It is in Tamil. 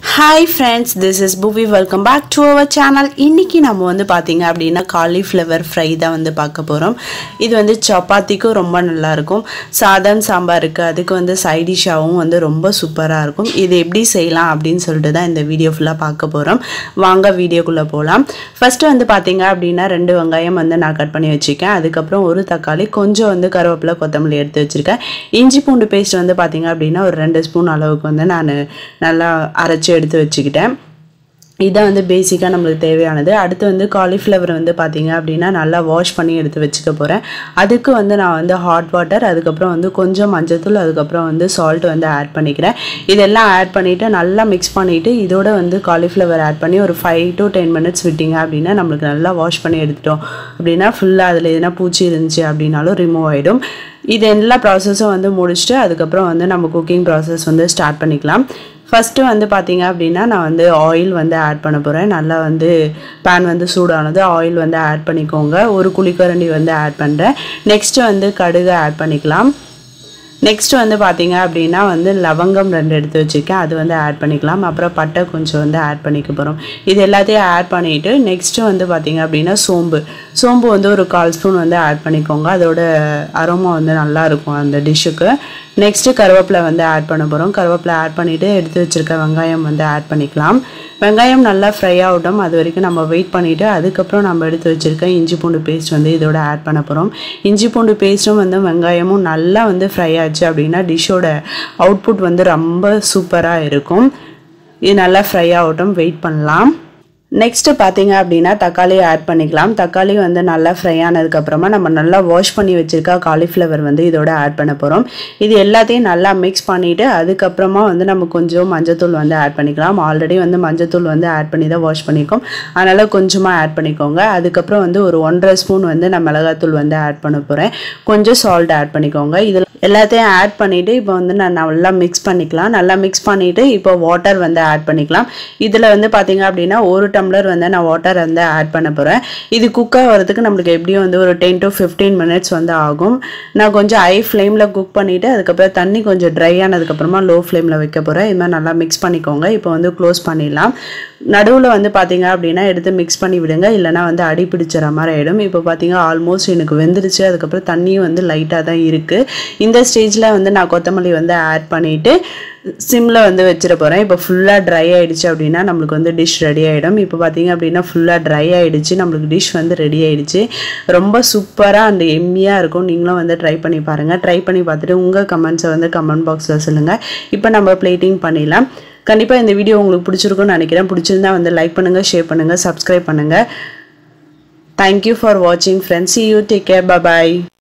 hi friends this is Puvi welcome back to our channel இன்றைக்கி நம்ம வந்து பார்த்தீங்க அப்படின்னா காலிஃப்ளவர் ஃப்ரை தான் வந்து பார்க்க போகிறோம் இது வந்து சப்பாத்திக்கும் ரொம்ப நல்லாயிருக்கும் சாதம் சாம்பாருக்கு அதுக்கு வந்து சைடிஷாகவும் வந்து ரொம்ப சூப்பராக இருக்கும் இது எப்படி செய்யலாம் அப்படின்னு சொல்லிட்டு தான் இந்த வீடியோ ஃபுல்லாக பார்க்க போகிறோம் வாங்க வீடியோக்குள்ளே போகலாம் ஃபஸ்ட்டு வந்து பார்த்தீங்க அப்படின்னா ரெண்டு வெங்காயம் வந்து நான் கட் பண்ணி வச்சுருக்கேன் அதுக்கப்புறம் ஒரு தக்காளி கொஞ்சம் வந்து கருவேப்பிலை கொத்தமல்லி எடுத்து வச்சுருக்கேன் இஞ்சி பூண்டு பேஸ்ட் வந்து பார்த்தீங்க அப்படின்னா ஒரு ரெண்டு ஸ்பூன் அளவுக்கு வந்து நான் நல்லா அரைச்சி எடுத்து வச்சுக்கிட்டேன் இதான் வந்து பேசிக்காக நம்மளுக்கு தேவையானது அடுத்து வந்து காலிஃப்ளவர் வந்து பார்த்தீங்க அப்படின்னா நல்லா வாஷ் பண்ணி எடுத்து வச்சுக்க போகிறேன் அதுக்கு வந்து நான் வந்து ஹாட் வாட்டர் அதுக்கப்புறம் வந்து கொஞ்சம் மஞ்சத்தூள் அதுக்கப்புறம் வந்து சால்ட் வந்து ஆட் பண்ணிக்கிறேன் இதெல்லாம் ஆட் பண்ணிவிட்டு நல்லா மிக்ஸ் பண்ணிவிட்டு இதோட வந்து காலிஃப்ளவர் ஆட் பண்ணி ஒரு ஃபைவ் டு டென் மினிட்ஸ் விட்டிங்க அப்படின்னா நம்மளுக்கு நல்லா வாஷ் பண்ணி எடுத்துட்டோம் அப்படின்னா ஃபுல்லாக அதில் எதுனா பூச்சி இருந்துச்சு அப்படின்னாலும் ரிமூவ் ஆகிடும் இது எல்லா ப்ராசஸும் வந்து முடிச்சுட்டு அதுக்கப்புறம் வந்து நம்ம குக்கிங் ப்ராசஸ் வந்து ஸ்டார்ட் பண்ணிக்கலாம் ஃபஸ்ட்டு வந்து பார்த்தீங்க அப்படின்னா நான் வந்து ஆயில் வந்து ஆட் பண்ண போகிறேன் நல்லா வந்து பேன் வந்து சூடானது ஆயில் வந்து ஆட் பண்ணிக்கோங்க ஒரு குழிக்கரண்டி வந்து ஆட் பண்ணுறேன் நெக்ஸ்ட்டு வந்து கடுகு ஆட் பண்ணிக்கலாம் நெக்ஸ்ட் வந்து பார்த்தீங்க அப்படின்னா வந்து லவங்கம் ரெண்டு எடுத்து வச்சுருக்கேன் அது வந்து ஆட் பண்ணிக்கலாம் அப்புறம் பட்டை கொஞ்சம் வந்து ஆட் பண்ணிக்க போகிறோம் இது எல்லாத்தையும் ஆட் பண்ணிவிட்டு நெக்ஸ்ட்டு வந்து பார்த்தீங்க அப்படின்னா சோம்பு சோம்பு வந்து ஒரு கால் ஸ்பூன் வந்து ஆட் பண்ணிக்கோங்க அதோட அரோமா வந்து நல்லா இருக்கும் அந்த டிஷ்ஷுக்கு நெக்ஸ்ட்டு கருவேப்பிலை வந்து ஆட் பண்ண போகிறோம் கருவேப்பிலை ஆட் பண்ணிவிட்டு எடுத்து வச்சுருக்க வெங்காயம் வந்து ஆட் பண்ணிக்கலாம் வெங்காயம் நல்லா ஃப்ரை ஆகட்டும் அது வரைக்கும் நம்ம வெயிட் பண்ணிவிட்டு அதுக்கப்புறம் நம்ம எடுத்து வச்சுருக்க இஞ்சி பூண்டு பேஸ்ட் வந்து இதோட ஆட் பண்ண போகிறோம் இஞ்சி பூண்டு பேஸ்ட்டும் வந்து வெங்காயமும் நல்லா வந்து ஃப்ரை ஆச்சு அப்படின்னா டிஷ்ஷோட அவுட்புட் வந்து ரொம்ப சூப்பராக இருக்கும் இது நல்லா ஃப்ரை ஆகட்டும் வெயிட் பண்ணலாம் நெக்ஸ்ட்டு பார்த்தீங்க அப்படின்னா தக்காளி ஆட் பண்ணிக்கலாம் தக்காளி வந்து நல்லா ஃப்ரை ஆனதுக்கப்புறமா நம்ம நல்லா வாஷ் பண்ணி வச்சுருக்க காலிஃப்ளவர் வந்து இதோட ஆட் பண்ண போகிறோம் இது எல்லாத்தையும் நல்லா மிக்ஸ் பண்ணிவிட்டு அதுக்கப்புறமா வந்து நம்ம கொஞ்சம் மஞ்சத்தூள் வந்து ஆட் பண்ணிக்கலாம் ஆல்ரெடி வந்து மஞ்சத்தூள் வந்து ஆட் பண்ணி தான் வாஷ் பண்ணிக்கோம் அதனால் கொஞ்சமாக ஆட் பண்ணிக்கோங்க அதுக்கப்புறம் வந்து ஒரு ஒன்றரை ஸ்பூன் வந்து நான் மிளகாத்தூள் வந்து ஆட் பண்ண போகிறேன் கொஞ்சம் சால்ட் ஆட் பண்ணிக்கோங்க இதில் எல்லாத்தையும் ஆட் பண்ணிவிட்டு இப்போ வந்து நான் நல்லா மிக்ஸ் பண்ணிக்கலாம் நல்லா மிக்ஸ் பண்ணிவிட்டு இப்போ வாட்டர் வந்து ஆட் பண்ணிக்கலாம் இதில் வந்து பார்த்தீங்க அப்படின்னா ஒரு டம்ளர் வந்து நான் வாட்டர் வந்து ஆட் பண்ண போகிறேன் இது குக் ஆகிறதுக்கு நம்மளுக்கு எப்படியும் வந்து ஒரு டென் டு ஃபிஃப்டீன் மினிட்ஸ் வந்து ஆகும் நான் கொஞ்சம் ஹை ஃப்ளேமில் குக் பண்ணிவிட்டு அதுக்கப்புறம் தண்ணி கொஞ்சம் ட்ரை ஆனதுக்கப்புறமா லோ ஃப்ளேமில் வைக்க போகிறேன் இது மாதிரி நல்லா மிக்ஸ் பண்ணிக்கோங்க இப்போ வந்து க்ளோஸ் பண்ணிடலாம் நடுவில் வந்து பார்த்தீங்க அப்படின்னா எடுத்து மிக்ஸ் பண்ணி விடுங்க இல்லைனா வந்து அடி பிடிச்சிற மாதிரி ஆகிடும் இப்போ பார்த்தீங்க ஆல்மோஸ்ட் எனக்கு வெந்துருச்சு அதுக்கப்புறம் தண்ணியும் வந்து லைட்டாக தான் இருக்குது இந்த ஸ்டேஜில் வந்து நான் கொத்தமல்லி வந்து ஆட் பண்ணிவிட்டு சிம்மில் வந்து வச்சிட போகிறேன் இப்போ ஃபுல்லாக ட்ரை ஆகிடுச்சு அப்படின்னா நம்மளுக்கு வந்து டிஷ் ரெடி ஆகிடும் இப்போ பார்த்தீங்க அப்படின்னா ஃபுல்லாக ட்ரை ஆகிடுச்சு நம்மளுக்கு டிஷ் வந்து ரெடி ஆகிடுச்சு ரொம்ப சூப்பராக அந்த எம்மியாக இருக்கும் நீங்களும் வந்து ட்ரை பண்ணி பாருங்கள் ட்ரை பண்ணி பார்த்துட்டு உங்கள் கமெண்ட்ஸை வந்து கமெண்ட் பாக்ஸில் சொல்லுங்கள் இப்போ நம்ம பிளேட்டிங் பண்ணிடலாம் கண்டிப்பாக இந்த வீடியோ உங்களுக்கு பிடிச்சிருக்கும்னு நினைக்கிறேன் பிடிச்சிருந்தா வந்து லைக் பண்ணுங்கள் ஷேர் பண்ணுங்கள் சப்ஸ்கிரைப் பண்ணுங்கள் தேங்க்யூ ஃபார் வாட்சிங் friends you take care bye